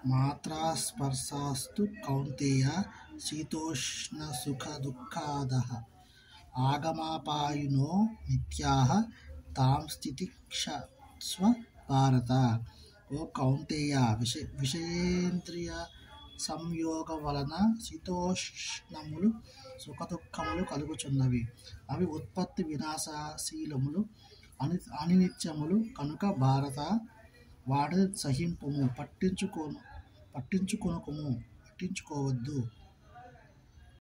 మాత్రా స్పర్శాస్తు కౌంతేయ శీతోష్ణసుఖదుఃఖాదః ఆగమాపాయినో నిత్యాః తాం స్థితిక్షస్వ భారత ఓ కౌంతేయ విష విషయేంద్రియ సంయోగ వలన శీతోష్ణములు సుఖదుఖములు కలుగుచున్నవి అవి ఉత్పత్తి వినాశశీలములు అని అనినిత్యములు కనుక భారత వాటిని సహింపుము పట్టించుకోను పట్టించుకొనుకుము పట్టించుకోవద్దు